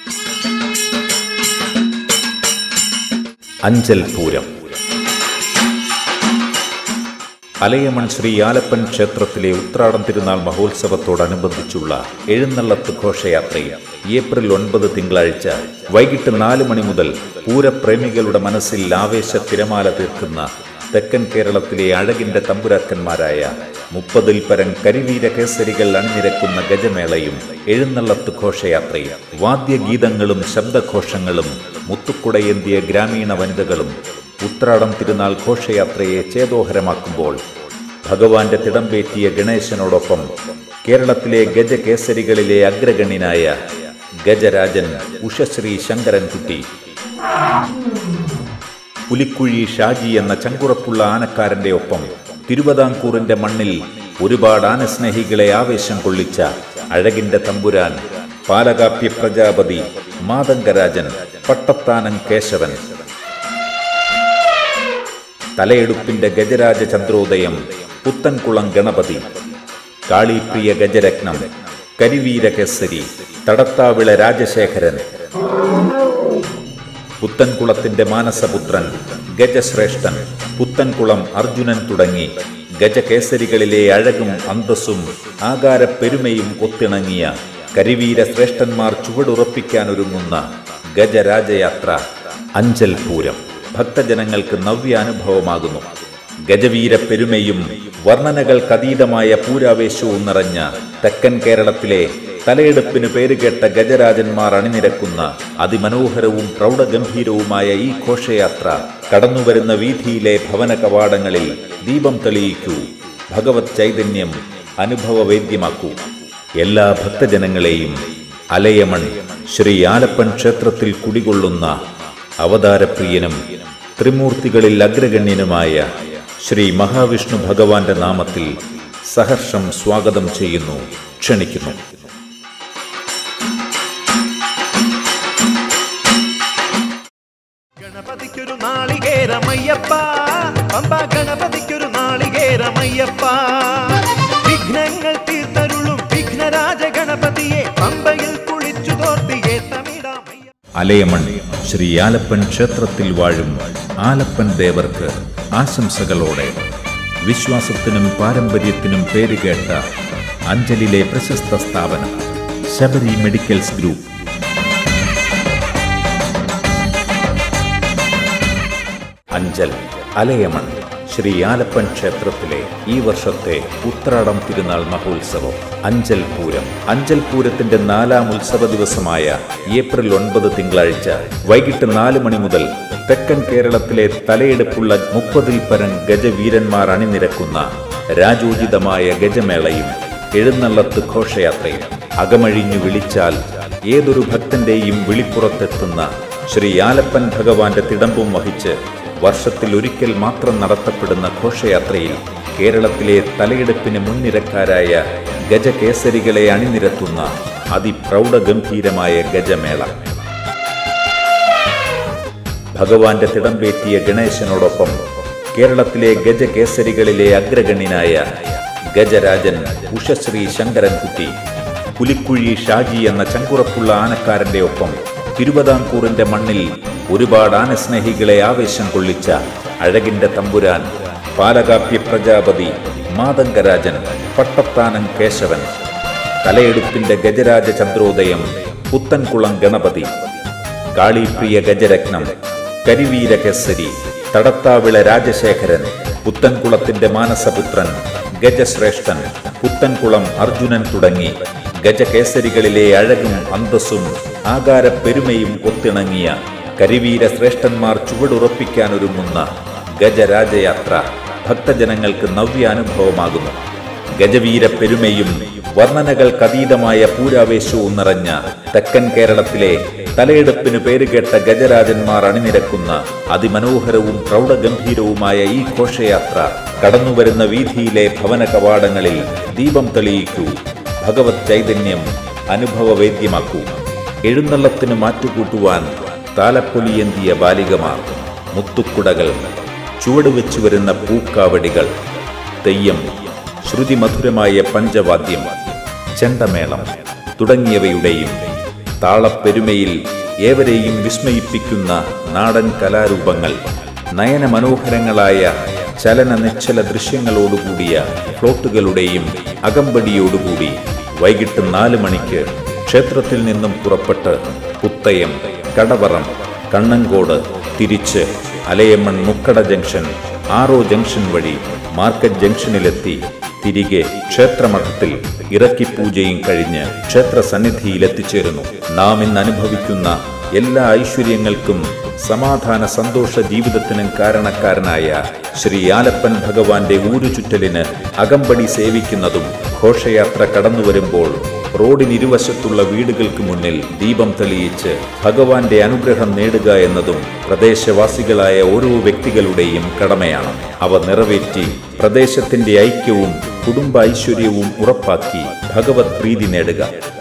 അഞ്ചൽ പൂരം അലയമൺ ശ്രീ ആലപ്പൻ ക്ഷേത്രത്തിലെ ഉത്രാടം തിരുനാൾ മഹോത്സവത്തോടനുബന്ധിച്ചുള്ള എഴുന്നള്ളത്ത് ഘോഷയാത്രയിൽ ഏപ്രിൽ ഒൻപത് തിങ്കളാഴ്ച വൈകിട്ട് നാല് മണി മുതൽ പൂരപ്രേമികളുടെ മനസ്സിൽ ആവേശ തിരമാല തീർക്കുന്ന തെക്കൻ കേരളത്തിലെ അഴകിന്റെ തമ്പുരാക്കന്മാരായ മുപ്പതിൽ പരം കരിവീര കേസരികൾ അണിനിരക്കുന്ന ഗജമേളയും എഴുന്നള്ളത്ത് ഘോഷയാത്രയും വാദ്യഗീതങ്ങളും ശബ്ദഘോഷങ്ങളും മുത്തുക്കുടയേന്തിയ ഗ്രാമീണ വനിതകളും ഉത്രാടം തിരുനാൾ ഘോഷയാത്രയെ ചേതോഹരമാക്കുമ്പോൾ ഭഗവാന്റെ തിടമ്പേറ്റിയ ഗണേശനോടൊപ്പം കേരളത്തിലെ ഗജകേസരികളിലെ അഗ്രഗണ്യനായ ഗജരാജൻ ഉഷശ്രീ ശങ്കരൻകുട്ടി പുലിക്കുഴി ഷാജി എന്ന ചങ്കുറപ്പുള്ള ആനക്കാരന്റെ ഒപ്പം തിരുവിതാംകൂറിന്റെ മണ്ണിൽ ഒരുപാട് ആനസ്നേഹികളെ ആവേശം കൊള്ളിച്ച അഴകിന്റെ തമ്പുരാൻ പാലകാപ്യ പ്രജാപതി മാതങ്കരാജൻ പട്ടത്താനൻ കേശവൻ തലയെടുപ്പിന്റെ ഗജരാജ ചന്ദ്രോദയം പുത്തൻകുളം ഗണപതി കാളിപ്രിയ ഗജരത്നം കരിവീര കേസരി തടത്താവിള രാജശേഖരൻ പുത്തൻകുളത്തിന്റെ മാനസപുത്രൻ ഗജശ്രേഷ്ഠൻ പുത്തൻകുളം അർജുനൻ തുടങ്ങി ഗജകേസരികളിലെ അഴകും അന്തസ്സും ആകാരപ്പെരുമയും ഒത്തിണങ്ങിയ കരിവീര ശ്രേഷ്ഠന്മാർ ചുവടുറപ്പിക്കാനൊരുങ്ങുന്ന ഗജരാജയാത്ര അഞ്ചൽ പൂരം ഭക്തജനങ്ങൾക്ക് നവ്യാനുഭവമാകുന്നു ഗജവീര പെരുമയും വർണ്ണനകൾക്കതീതമായ പൂരാവേശവും നിറഞ്ഞ തെക്കൻ കേരളത്തിലെ തലയെടുപ്പിന് പേരുകേട്ട ഗജരാജന്മാർ അണിനിരക്കുന്ന അതിമനോഹരവും പ്രൗഢഗംഭീരവുമായ ഈ ഘോഷയാത്ര കടന്നുവരുന്ന വീതിയിലെ ഭവന കവാടങ്ങളിൽ ദീപം തെളിയിക്കൂ ഭഗവത് ചൈതന്യം അനുഭവവേദ്യമാക്കൂ എല്ലാ ഭക്തജനങ്ങളെയും അലയമൺ ശ്രീ ആലപ്പൻ ക്ഷേത്രത്തിൽ കുടികൊള്ളുന്ന അവതാരപ്രിയനും ത്രിമൂർത്തികളിൽ അഗ്രഗണ്യനുമായ ശ്രീ മഹാവിഷ്ണു ഭഗവാന്റെ നാമത്തിൽ സഹർഷം സ്വാഗതം ചെയ്യുന്നു ക്ഷണിക്കുന്നു ഗണപതിക്കൊരു നാളികേരമയ്യപ്പ പമ്പ ഗണപതിക്കൊരു നാളികേരമയ്യപ്പ വിഘ്നങ്ങൾ തീർത്തരുളും വിഘ്നരാജ ഗണപതിയെ പമ്പയിൽ കുളിച്ചു തോർത്തിയെ തമിഴാമയ്യ അലയമൺ ശ്രീ ആലപ്പൻ ക്ഷേത്രത്തിൽ വാഴും ആലപ്പൻ ദേവർക്ക് ആശംസകളോടെ വിശ്വാസത്തിനും പാരമ്പര്യത്തിനും പേരുകേട്ട അഞ്ചലിലെ പ്രശസ്ത സ്ഥാപനം ശബരി മെഡിക്കൽസ് ഗ്രൂപ്പ് അഞ്ചൽ അലയമൺ ശ്രീ ആലപ്പൻ ക്ഷേത്രത്തിലെ ഈ വർഷത്തെ ഉത്രാടം തിരുനാൾ മഹോത്സവം അഞ്ചൽ പൂരം അഞ്ചൽ പൂരത്തിന്റെ നാലാം ഉത്സവ ദിവസമായ ഏപ്രിൽ ഒൻപത് തിങ്കളാഴ്ച വൈകിട്ട് നാല് മണി മുതൽ തെക്കൻ കേരളത്തിലെ തലയെടുപ്പുള്ള മുപ്പതിൽ പരം ഗജവീരന്മാർ അണിനിരക്കുന്ന രാജോചിതമായ ഗജമേളയും എഴുന്നള്ളത്ത് ഘോഷയാത്രയും അകമഴിഞ്ഞു വിളിച്ചാൽ ഏതൊരു ഭക്തന്റെയും വിളിപ്പുറത്തെത്തുന്ന ശ്രീ ആലപ്പൻ ഭഗവാന്റെ തിടമ്പും വഹിച്ച് വർഷത്തിൽ ഒരിക്കൽ മാത്രം നടത്തപ്പെടുന്ന ഘോഷയാത്രയിൽ കേരളത്തിലെ തലയെടുപ്പിന് മുൻനിരക്കാരായ ഗജകേസരികളെ അണിനിരത്തുന്ന അതിപ്രൗഢഗംഭീരമായ ഗജമേള ഭഗവാന്റെ തിടമ്പേറ്റിയ ഗണേശനോടൊപ്പം കേരളത്തിലെ ഗജകേസരികളിലെ അഗ്രഗണ്യനായ ഗജരാജൻ ഉഷശ്രീ ശങ്കരൻകുട്ടി പുലിക്കുഴി ഷാജി എന്ന ചങ്കുറപ്പുള്ള ആനക്കാരന്റെ ഒപ്പം തിരുവിതാംകൂറിന്റെ മണ്ണിൽ ഒരുപാട് ആനസ്നേഹികളെ ആവേശം കൊള്ളിച്ച അഴകിന്റെ തമ്പുരാൻ പാലകാപ്യ പ്രജാപതി മാതങ്കരാജൻ പട്ടത്താനൻ കേശവൻ തലയെടുപ്പിന്റെ ഗജരാജ ചന്ദ്രോദയം പുത്തൻകുളം ഗണപതി കാളിപ്രിയ ഗജരത്നം കരിവീര കേസരി തടത്താവിള രാജശേഖരൻ പുത്തൻകുളത്തിന്റെ മാനസപുത്രൻ ഗജശ്രേഷ്ഠൻ പുത്തൻകുളം അർജുനൻ തുടങ്ങി ഗജകേസരികളിലെ അഴകും അന്തസ്സും ആകാരപ്പെരുമയും ഒത്തിണങ്ങിയ കരിവീര ശ്രേഷ്ഠന്മാർ ചുവടുറപ്പിക്കാനൊരുങ്ങുന്ന ഗജരാജയാത്ര ഭക്തജനങ്ങൾക്ക് നവ്യാനുഭവമാകുന്നു ഗജവീര പെരുമയും വർണ്ണനകൾക്കതീതമായ പൂരാവേശവും നിറഞ്ഞ തെക്കൻ കേരളത്തിലെ തലയെടുപ്പിന് പേരുകേട്ട ഗജരാജന്മാർ അണിനിരക്കുന്ന അതിമനോഹരവും പ്രൗഢഗംഭീരവുമായ ഈ ഘോഷയാത്ര കടന്നുവരുന്ന വീതിയിലെ ഭവന കവാടങ്ങളിൽ ദീപം തെളിയിക്കൂ ഭഗവത് ചൈതന്യം അനുഭവവേദ്യമാക്കൂ എഴുന്നള്ളത്തിന് മാറ്റുകൂട്ടുവാൻ താലപ്പൊലിയന്തിയ ബാലികമാർ മുത്തുക്കുടകൾ ചുവടുവെച്ചു വരുന്ന പൂക്കാവടികൾ തെയ്യം ശ്രുതിമധുരമായ പഞ്ചവാദ്യം ചെണ്ടമേളം തുടങ്ങിയവയുടെയും താളപ്പെരുമയിൽ ഏവരെയും വിസ്മയിപ്പിക്കുന്ന നാടൻ കലാരൂപങ്ങൾ നയനമനോഹരങ്ങളായ ചലന നിശ്ചല ദൃശ്യങ്ങളോടുകൂടിയ ഫ്ലോട്ടുകളുടെയും അകമ്പടിയോടുകൂടി വൈകിട്ട് നാല് മണിക്ക് ക്ഷേത്രത്തിൽ നിന്നും പുറപ്പെട്ട് പുത്തയം കടവറം കണ്ണങ്കോട് തിരിച്ച് അലയമ്മൺ മുക്കട ജംഗ്ഷൻ ആറോ ജംഗ്ഷൻ വഴി മാർക്കറ്റ് ജംഗ്ഷനിലെത്തി തിരികെ ക്ഷേത്രമഠത്തിൽ ഇറക്കി പൂജയും കഴിഞ്ഞ് ക്ഷേത്ര സന്നിധിയിലെത്തിച്ചേരുന്നു നാം ഇന്ന് അനുഭവിക്കുന്ന എല്ലാ ഐശ്വര്യങ്ങൾക്കും സമാധാന സന്തോഷ ജീവിതത്തിനും കാരണക്കാരനായ ശ്രീ ആലപ്പൻ ഭഗവാന്റെ ഊരുചുറ്റലിന് അകമ്പടി സേവിക്കുന്നതും ഘോഷയാത്ര കടന്നു വരുമ്പോൾ റോഡിനിരുവശത്തുള്ള വീടുകൾക്ക് മുന്നിൽ ദീപം തെളിയിച്ച് ഭഗവാന്റെ അനുഗ്രഹം നേടുക എന്നതും പ്രദേശവാസികളായ ഓരോ വ്യക്തികളുടെയും കടമയാണ് അവ നിറവേറ്റി പ്രദേശത്തിന്റെ ഐക്യവും കുടുംബ ഐശ്വര്യവും ഉറപ്പാക്കി ഭഗവത് പ്രീതി നേടുക